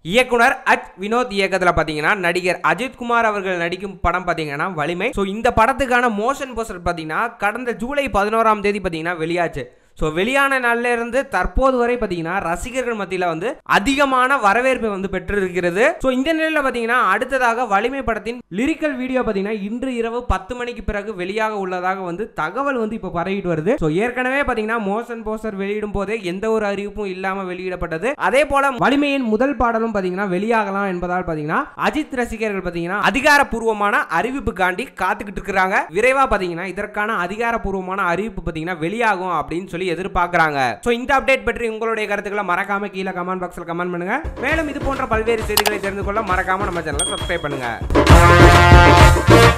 இயக்குனர் அஜ் வினோத் இயக்கத்தில் பார்த்தீங்கன்னா நடிகர் அஜித் குமார் அவர்கள் நடிக்கும் படம் பார்த்தீங்கன்னா வலிமை ஸோ இந்த படத்துக்கான மோஷன் போஸ்டர் பார்த்தீங்கன்னா கடந்த ஜூலை பதினோராம் தேதி பார்த்தீங்கன்னா வெளியாச்சு ஸோ வெளியான நாள்ல இருந்து தற்போது வரை பார்த்தீங்கன்னா ரசிகர்கள் மத்தியில் வந்து அதிகமான வரவேற்பை வந்து பெற்றிருக்கிறது ஸோ இந்த நிலையில் பார்த்தீங்கன்னா அடுத்ததாக வலிமை படத்தின் லிரிக்கல் வீடியோ பார்த்தீங்கன்னா இன்று இரவு பத்து மணிக்கு பிறகு வெளியாக உள்ளதாக வந்து தகவல் வந்து இப்போ பரவிட்டு வருது ஸோ ஏற்கனவே பார்த்தீங்கன்னா மோஷன் போஸ்டர் வெளியிடும் போதே எந்த ஒரு அறிவிப்பும் இல்லாமல் வெளியிடப்பட்டது அதே போல வலிமையின் முதல் பாடலும் பார்த்தீங்கன்னா வெளியாகலாம் என்பதால் பார்த்தீங்கன்னா அஜித் ரசிகர்கள் பார்த்தீங்கன்னா அதிகாரப்பூர்வமான அறிவிப்புக்காண்டி காத்துக்கிட்டு இருக்கிறாங்க விரைவா பார்த்தீங்கன்னா இதற்கான அதிகாரப்பூர்வமான அறிவிப்பு பார்த்தீங்கன்னா வெளியாகும் அப்படின்னு சொல்லி எதிர்பார்க்கறாங்க ஸோ இந்த அப்டேட் பற்றி உங்களுடைய கருத்துக்களை மறக்காம கீழே கமெண்ட் பாக்ஸில் கமெண்ட் பண்ணுங்க மேலும் இது போன்ற பல்வேறு செய்திகளை தெரிந்து கொள்ள மறக்காம நம்ம சேனலை சப்ஸ்கிரைப் பண்ணுங்க